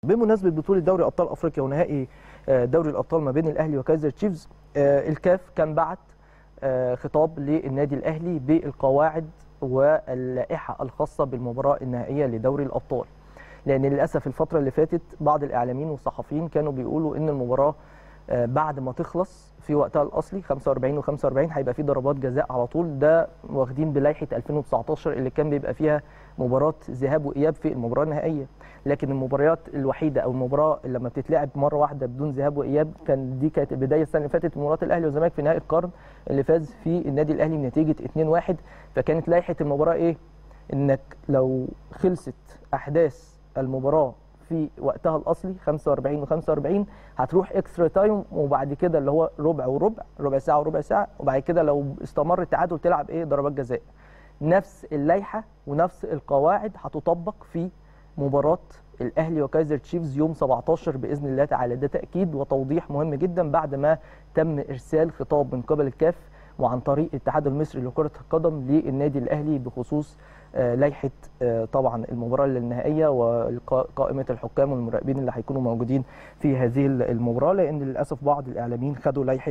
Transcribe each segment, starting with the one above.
بمناسبه بطوله دوري ابطال افريقيا ونهائي آه، دوري الابطال ما بين الاهلي وكايزر تشيفز آه، الكاف كان بعت آه، خطاب للنادي الاهلي بالقواعد واللائحه الخاصه بالمباراه النهائيه لدوري الابطال لان للاسف الفتره اللي فاتت بعض الاعلاميين والصحفيين كانوا بيقولوا ان المباراه آه، بعد ما تخلص في وقتها الاصلي 45 و45 هيبقى في ضربات جزاء على طول ده واخدين بلائحه 2019 اللي كان بيبقى فيها مباراه ذهاب واياب في المباراه النهائيه لكن المباريات الوحيده او المباراه اللي لما بتتلعب مره واحده بدون ذهاب واياب كان دي كانت البدايه السنه اللي فاتت مباراه الاهلي والزمالك في نهائي القرن اللي فاز فيه النادي الاهلي بنتيجه 2-1 فكانت لائحه المباراه ايه انك لو خلصت احداث المباراه في وقتها الاصلي 45 و45 هتروح اكسترا تايم وبعد كده اللي هو ربع وربع ربع ساعه وربع ساعه وبعد كده لو استمر التعادل تلعب ايه ضربات جزاء نفس اللائحه ونفس القواعد هتطبق في مباراه الاهلي وكايزر تشيفز يوم 17 باذن الله تعالى ده تاكيد وتوضيح مهم جدا بعد ما تم ارسال خطاب من قبل الكاف وعن طريق الاتحاد المصري لكره القدم للنادي الاهلي بخصوص آه، لائحه آه، طبعا المباراه النهائيه وقائمه الحكام والمراقبين اللي هيكونوا موجودين في هذه المباراه لان للاسف بعض الاعلاميين خدوا لائحه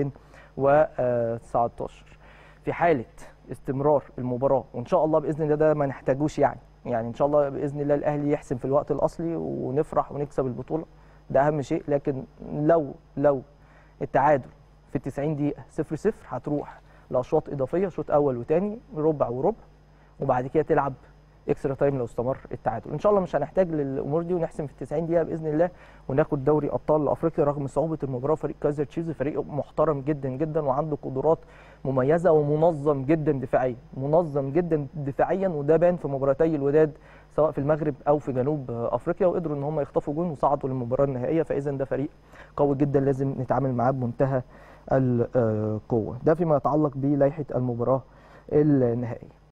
2019 في حاله استمرار المباراه وان شاء الله باذن الله ده ما نحتاجوش يعني يعني ان شاء الله باذن الله الاهلي يحسم في الوقت الاصلي ونفرح ونكسب البطوله ده اهم شيء لكن لو لو التعادل في 90 دقيقه 0 0 هتروح لاشواط اضافيه شوط اول وثاني ربع وربع وبعد كده تلعب اكسترا تايم لو استمر التعادل ان شاء الله مش هنحتاج للامور دي ونحسم في 90 دقيقه باذن الله وناخد دوري ابطال افريقيا رغم صعوبه المباراه فريق كايزر تشيفز فريق محترم جدا جدا وعنده قدرات مميزه ومنظم جدا دفاعيا منظم جدا دفاعيا وده بان في مباراتي الوداد سواء في المغرب او في جنوب افريقيا وقدروا ان هم يخطفوا جون وصعدوا للمباراه النهائيه فاذا ده فريق قوي جدا لازم نتعامل معاه بمنتهى القوه ده فيما يتعلق بلائحه المباراه النهائيه